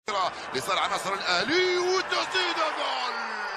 لصالح نصر الاهلي والتسديده جول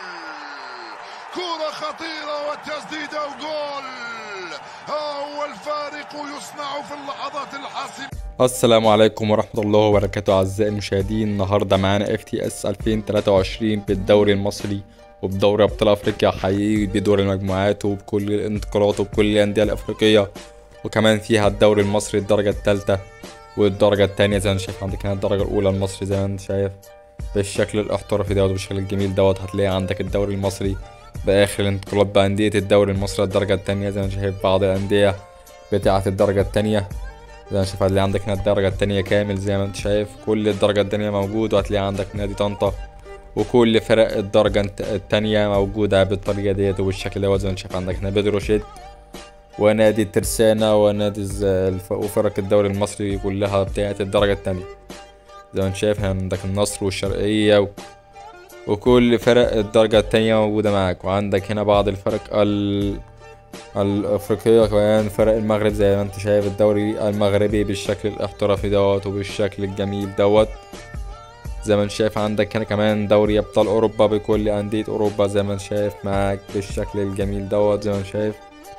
كره خطيره والتسديده وجول ها هو الفارق يصنع في اللحظات الحاسمه السلام عليكم ورحمة الله وبركاته أعزائي المشاهدين النهاردة معانا اف تي اس 2023 بالدوري المصري وبدوري أبطال أفريقيا حقيقي بدور المجموعات وبكل الانتقالات وبكل الأندية الأفريقية وكمان فيها الدوري المصري الدرجة الثالثة والدرجة التانية زي ما انت شايف عندك هنا الدرجة الأولى المصري زي ما انت شايف بالشكل الاحترافي دوت بالشكل الجميل دوت هتلاقي عندك الدوري المصري بآخر الانتقالات بأندية الدوري المصري الدرجة التانية زي ما انت شايف بعض الأندية بتاعة الدرجة التانية زي ما شايف هتلاقي عندك هنا الدرجة التانية كامل زي ما انت شايف كل الدرجة التانية موجود وهتلاقي عندك نادي طنطا وكل فرق الدرجة الت- التانية موجودة بالطريقة ديت وبالشكل دوت زي ما انت شايف عندك هنا بيدروشيت ونادي الترسانة ونادي الز- الف- وفرق الدوري المصري كلها بتاعة الدرجة التانية زي ما انت شايف عندك النصر والشرقية و... وكل فرق الدرجة التانية موجودة معاك وعندك هنا بعض الفرق ال... الأفريقية كمان فرق المغرب زي ما انت شايف الدوري المغربي بالشكل الاحترافي دوت وبالشكل الجميل دوت زي ما انت شايف عندك هنا كمان دوري أبطال أوروبا بكل أندية أوروبا زي ما انت شايف معاك بالشكل الجميل دوت زي ما انت شايف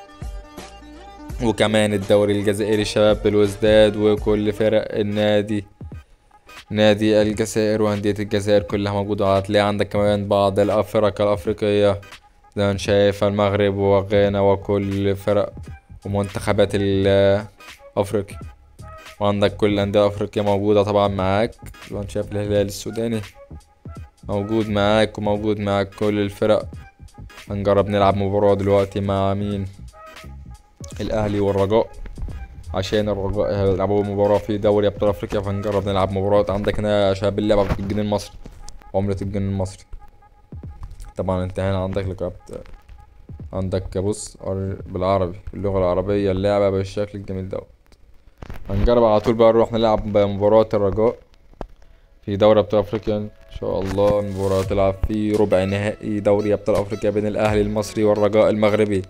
وكمان الدوري الجزائري شباب بالوزداد وكل فرق النادي نادي الجزائر وأندية الجزائر كلها موجودة هتلاقي عندك كمان بعض الأفرق الأفريقية زي ما انت شايف المغرب وغانا وكل فرق ومنتخبات ال- أفريقيا وعندك كل الأندية الأفريقية موجودة طبعا معاك زي ما انت شايف الهلال السوداني موجود معاك وموجود معاك كل الفرق هنجرب نلعب مباراة دلوقتي مع مين الأهلي والرجاء عشان الرجاء هيلعبوا مباراة في دوري أبطال أفريقيا فهنجرب نلعب مباراة عندك هنا شباب اللعبة في الجنيه المصري عملة الجنيه المصري طبعا انت هنا عندك لقب عندك بص أر- بالعربي باللغة العربية اللعبة بالشكل الجميل دوت هنجرب على طول بقى نروح نلعب مباراة الرجاء في دوري أبطال أفريقيا إن شاء الله المباراة تلعب في ربع نهائي دوري أبطال أفريقيا بين الأهلي المصري والرجاء المغربي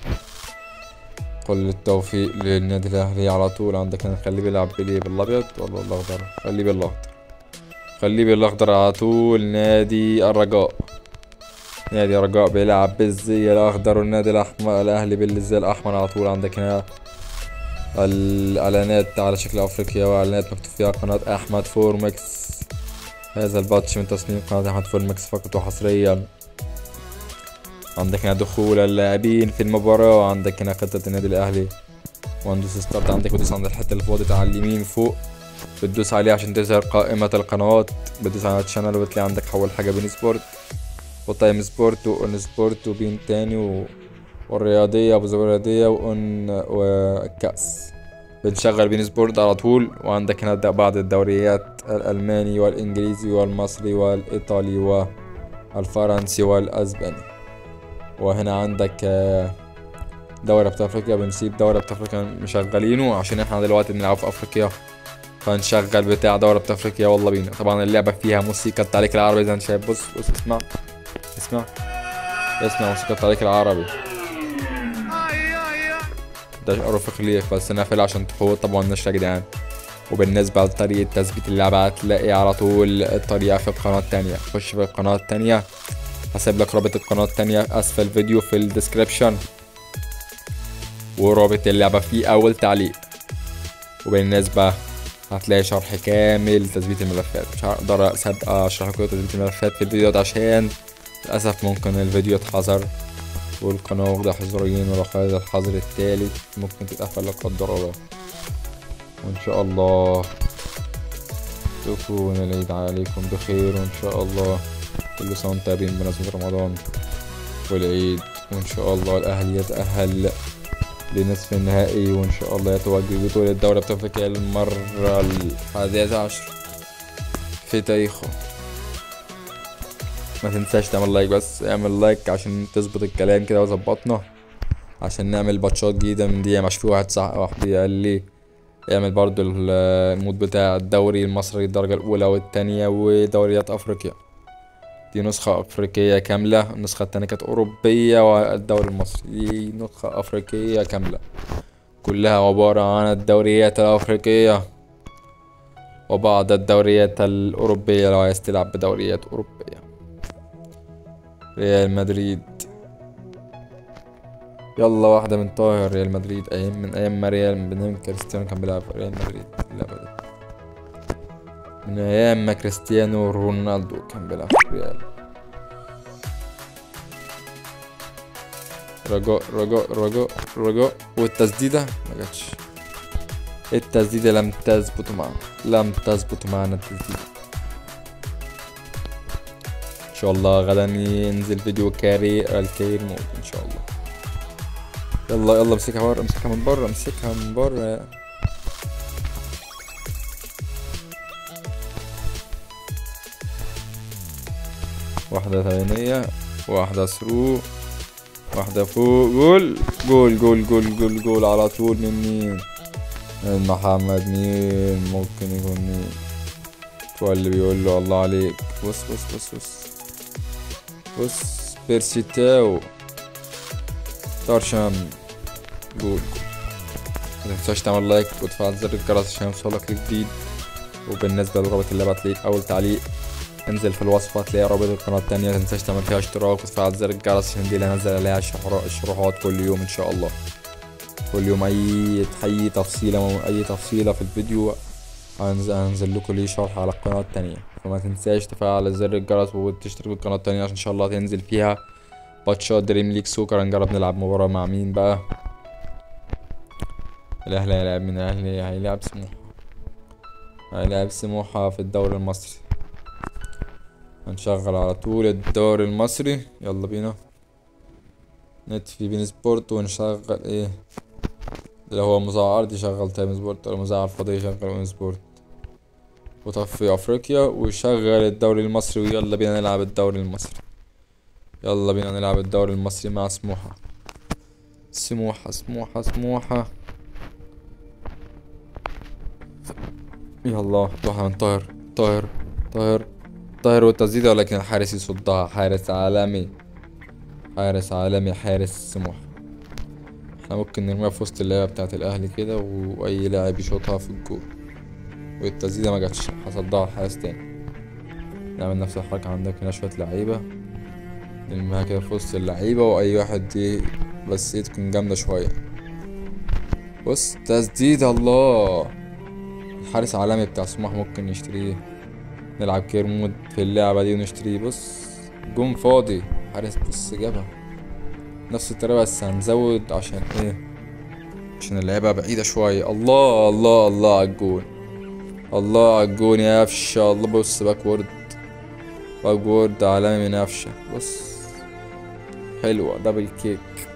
كل التوفيق للنادي الأهلي على طول عندك هنا خليه بيلعب بليه بالأبيض ولا الأخضر خليه بالأخضر خليه بالأخضر على طول نادي الرجاء نادي الرجاء بيلعب بالزي الأخضر والنادي الأحمر الأهلي بالزي الأحمر على طول عندك هنا الإعلانات على شكل أفريقيا وإعلانات مكتوب فيها قناة أحمد فورمكس هذا الباتش من تصميم قناة أحمد فورمكس فقط وحصريا عندك هنا دخول اللاعبين في المباراة وعندك هنا خطة النادي الأهلي وندوس ستارت عندك بتدوس عند الحتة اللي فاضت على اليمين فوق بتدوس عليه عشان تظهر قائمة القنوات بتدوس على الشانل وبتلاقي عندك أول حاجة بين سبورت وتايم سبورت وأون سبورت وبين تاني و... والرياضية أبو زبير الرياضية وأون والكأس بنشغل بين سبورت على طول وعندك هنا بعض الدوريات الألماني والإنجليزي والمصري والإيطالي والفرنسي والأسباني وهنا عندك آه، دوري ابطال افريقيا بنسيب دوري ابطال افريقيا مشغلينه عشان احنا دلوقتي بنلعب في افريقيا فنشغل بتاع دوري ابطال افريقيا والله بينا طبعا اللعبه فيها موسيقى التعليق العربي زي ما انت شايف بص بص اسمع اسمع اسمع موسيقى التعليق العربي ده رفيق ليك بس انا فعلا عشان تفوت طبعا النشر يا جدعان وبالنسبة لطريقة تثبيت اللعبة هتلاقي على طول الطريقة في القناة التانية خش في القناة التانية هسيب لك رابط القناة التانية أسفل الفيديو في الديسكريبشن ورابط اللعبة في أول تعليق وبالنسبة هتلاقي شرح كامل تثبيت الملفات مش هقدر أسب- أشرح لكم تثبيت الملفات في الفيديو ده عشان للأسف ممكن الفيديو يتحظر والقناة واخدة حظرين ولو خدت الحظر التالت ممكن تتقفل لا قدر الله وإن شاء الله تكون العيد عليكم بخير وإن شاء الله كل سنة وانتم طيبين بمناسبة رمضان والعيد وإن شاء الله الأهلي يتأهل لنصف النهائي وإن شاء الله يتوج ببطولة دوري أبطال أفريقيا للمرة الحادية عشر في تاريخه ما تنساش تعمل لايك بس اعمل لايك عشان تظبط الكلام كده وظبطنا عشان نعمل باتشات جديدة من دي مش في واحد صح واحد قال لي اعمل برضو ال- المود بتاع الدوري المصري الدرجة الأولى والتانية ودوريات أفريقيا دي نسخة أفريقية كاملة النسخة التانية كانت أوروبية والدوري المصري دي نسخة أفريقية كاملة كلها عبارة عن الدوريات الأفريقية وبعض الدوريات الأوروبية لو عايز تلعب بدوريات أوروبية ريال مدريد يلا واحدة من طاهر ريال مدريد أيام من أيام ما ريال من أيام كريستيانو كان بيلعب في ريال مدريد اللعبة دي من أيام ما كريستيانو رونالدو كان بيلعب في ريال رجاء رجاء رجاء رجاء والتسديدة ما جاتش التسديدة لم تثبت معنا لم تثبت معنا التسديدة ان شاء الله غدا ينزل فيديو كاري الكير مود ان شاء الله يلا يلا امسكها بره امسكها من بره امسكها من بره واحدة ثانية واحدة ثرو واحدة فوق جول جول جول جول جول جول على طول من مين من محمد مين ممكن يكون مين هو اللي بيقول له الله عليك بص بص بص بص بص بيرسي تاو طرشم جول جول ما تنساش تعمل لايك وتفعل زر الجرس عشان يوصلك الجديد وبالنسبة لرابط اللي بعت ليك أول تعليق انزل في الوصف هتلاقي رابط القناة التانية متنساش تعمل فيها اشتراك وتفعل زر الجرس عشان دي اللي هنزل عليها الشهر- الشروحات كل يوم ان شاء الله كل يوم اي اي تفصيلة اي تفصيلة في الفيديو هنزل, هنزل لكم ليه شرح على القناة التانية فما تنساش تفعل زر الجرس وتشترك في القناة التانية عشان ان شاء الله تنزل فيها ماتشات دريم ليج سوكر هنجرب نلعب مباراة مع مين بقى الاهلي هيلعب من الاهلي هيلعب سموحة هيلعب سموحة في الدوري المصري هنشغل على طول الدوري المصري يلا بينا نت في بين سبورت ونشغل ايه اللي هو مذاع ارضي شغل تايم سبورت ولا مذاع فضي شغل اون سبورت وطفي افريقيا وشغل الدوري المصري ويلا بينا نلعب الدوري المصري يلا بينا نلعب الدوري المصري مع سموحة سموحة سموحة سموحة يلا واحد من طاهر طاهر طاهر طاهر والتسديدة ولكن الحارس يصدها حارس عالمي حارس عالمي حارس سموحة احنا ممكن نرميها في وسط اللعبة بتاعت الأهلي كده وأي لاعب يشوطها في الجول والتسديدة ما جاتش هصدها الحارس تاني نعمل نفس الحركة عندك هنا شوية لعيبة نرميها كده في وسط اللعيبة وأي واحد ي- بس ايه تكون جامدة شوية بص تسديدة الله الحارس عالمي بتاع سموحة ممكن نشتريه نلعب كيرمود في اللعبة دي ونشتريه بص جون فاضي حارس بص جابها نفس الطريقة بس هنزود عشان ايه عشان اللعبة بعيدة شوية الله الله الله على الجون الله على الجون يا قفشة الله بص باكورد باكورد عالمي من قفشة بص حلوة دبل كيك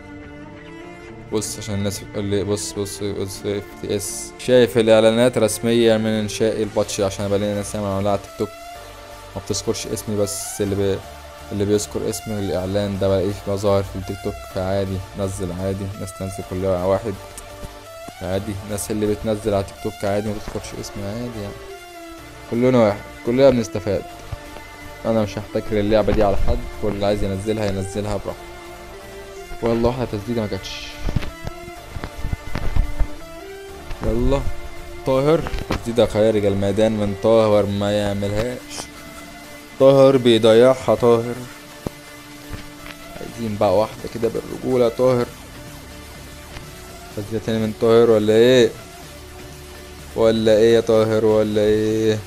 بص عشان الناس بتقول لي بص بص بص اف تي اس شايف الاعلانات رسمية من انشاء الباتش عشان بلاقي ناس ياما عاملة على تيك توك ما بتذكرش اسمي بس اللي بي... اللي بيذكر اسم الاعلان ده بلاقيه بقى ظاهر في التيك توك فعادي نزل عادي ناس تنزل كلها واحد عادي الناس اللي بتنزل على تيك توك عادي ما بتذكرش اسمي عادي يعني كلنا واحد كلنا بنستفاد انا مش هحتكر اللعبة دي على حد واللي عايز ينزلها ينزلها براحته والله واحدة تسديدة ما جاتش يلا طاهر تسديدة خارج الميدان من طاهر ما يعملهاش طاهر بيضيعها طاهر عايزين بقى واحدة كده بالرجولة طاهر تسديدة تاني من طاهر ولا ايه ولا ايه يا طاهر ولا ايه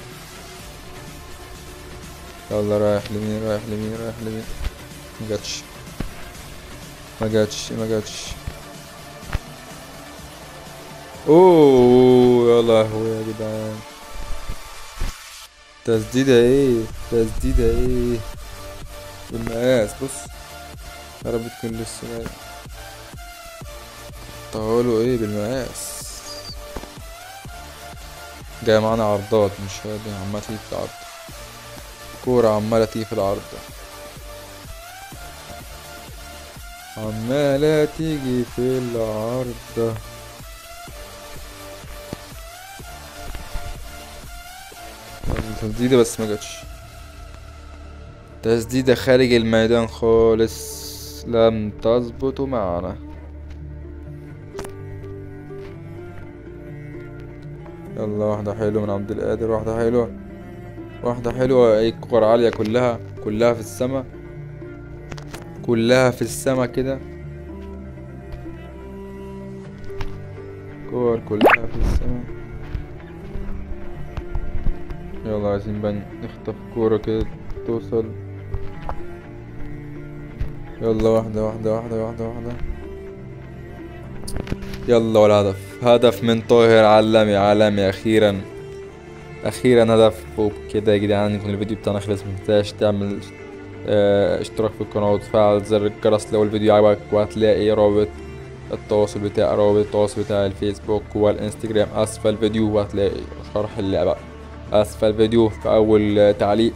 يلا رايح لمين رايح لمين رايح لمين ما جاتش ما جاتش ما جاتش اوه يا لهوي يا جدعان تسديدة ايه تسديدة ايه بالمقاس بص يا رب تكون لسه جاي طولوا ايه بالمقاس جاي معانا عرضات مش راضي عمالة تيجي في العرض كورة عمالة تيجي في العرض عمالة تيجي في العرض تسديدة بس ما جاتش تسديدة خارج الميدان خالص لم تظبط معنا يلا واحدة حلوة من عبد القادر واحدة حلوة واحدة حلوة ايه كور عالية كلها كلها في السما كلها في السما كده كور كلها في السما يلا عايزين بقى نخطف كورة كده توصل يلا واحدة واحدة واحدة واحدة واحدة يلا والهدف هدف من طاهر عالمي عالمي أخيرا أخيرا هدف وبكده يا جدعان يكون الفيديو بتاعنا خلص متنساش تعمل اه اشتراك في القناة وتفعل زر الجرس لو الفيديو عجبك وهتلاقي رابط التواصل بتاع رابط التواصل بتاع الفيسبوك والانستجرام أسفل الفيديو وهتلاقي شرح اللعبة أسفل الفيديو في أول تعليق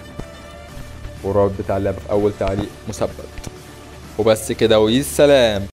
والرابط بتاع اللعبة في أول تعليق مثبت وبس كده والسلام